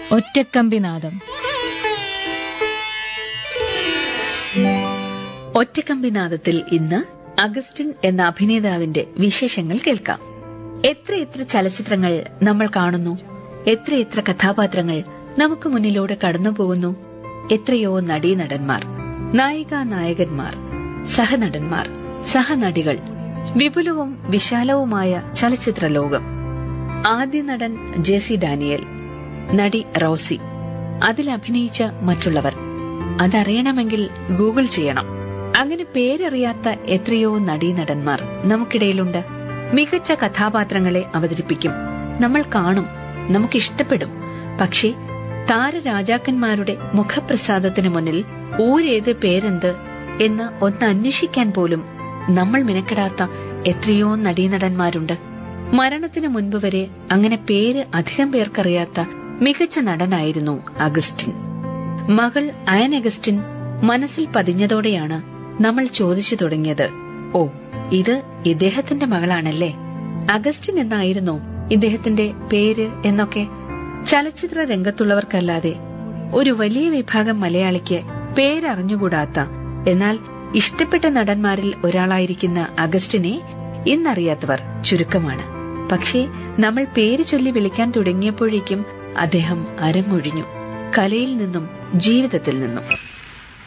ഒറ്റക്കമ്പിനാദം ഒറ്റക്കമ്പിനാദത്തിൽ ഇന്ന് അഗസ്റ്റിൻ എന്ന അഭിനേതാവിന്റെ വിശേഷങ്ങൾ കേൾക്കാം എത്ര എത്ര ചലച്ചിത്രങ്ങൾ നമ്മൾ കാണുന്നു എത്ര എത്ര കഥാപാത്രങ്ങൾ നമുക്ക് മുന്നിലൂടെ കടന്നുപോകുന്നു എത്രയോ നടീനടന്മാർ നായിക നായകന്മാർ സഹനടന്മാർ സഹനടികൾ വിപുലവും വിശാലവുമായ ചലച്ചിത്ര ലോകം ആദ്യ നടൻ ജെസി ഡാനിയൽ നടി റോസി അതിൽ അഭിനയിച്ച മറ്റുള്ളവർ അതറിയണമെങ്കിൽ ഗൂഗിൾ ചെയ്യണം അങ്ങനെ പേരറിയാത്ത എത്രയോ നടീനടന്മാർ നമുക്കിടയിലുണ്ട് മികച്ച കഥാപാത്രങ്ങളെ അവതരിപ്പിക്കും നമ്മൾ കാണും നമുക്കിഷ്ടപ്പെടും പക്ഷേ താരരാജാക്കന്മാരുടെ മുഖപ്രസാദത്തിന് മുന്നിൽ ഊരേത് പേരെന്ത് എന്ന് ഒന്ന് അന്വേഷിക്കാൻ പോലും നമ്മൾ മിനക്കെടാത്ത എത്രയോ നടീനടന്മാരുണ്ട് മരണത്തിന് മുൻപ് വരെ അങ്ങനെ പേര് അധികം പേർക്കറിയാത്ത മികച്ച നടനായിരുന്നു അഗസ്റ്റിൻ മകൾ അയൻ അഗസ്റ്റിൻ മനസ്സിൽ പതിഞ്ഞതോടെയാണ് നമ്മൾ ചോദിച്ചു തുടങ്ങിയത് ഓ ഇത് ഇദ്ദേഹത്തിന്റെ മകളാണല്ലേ അഗസ്റ്റിൻ എന്നായിരുന്നോ ഇദ്ദേഹത്തിന്റെ പേര് എന്നൊക്കെ ചലച്ചിത്ര രംഗത്തുള്ളവർക്കല്ലാതെ ഒരു വലിയ വിഭാഗം മലയാളിക്ക് പേരറിഞ്ഞുകൂടാത്ത എന്നാൽ ഇഷ്ടപ്പെട്ട നടന്മാരിൽ ഒരാളായിരിക്കുന്ന അഗസ്റ്റിനെ ഇന്നറിയാത്തവർ ചുരുക്കമാണ് പക്ഷേ നമ്മൾ പേര് ചൊല്ലി വിളിക്കാൻ തുടങ്ങിയപ്പോഴേക്കും അദ്ദേഹം അരങ്ങൊഴിഞ്ഞു കലയിൽ നിന്നും ജീവിതത്തിൽ നിന്നും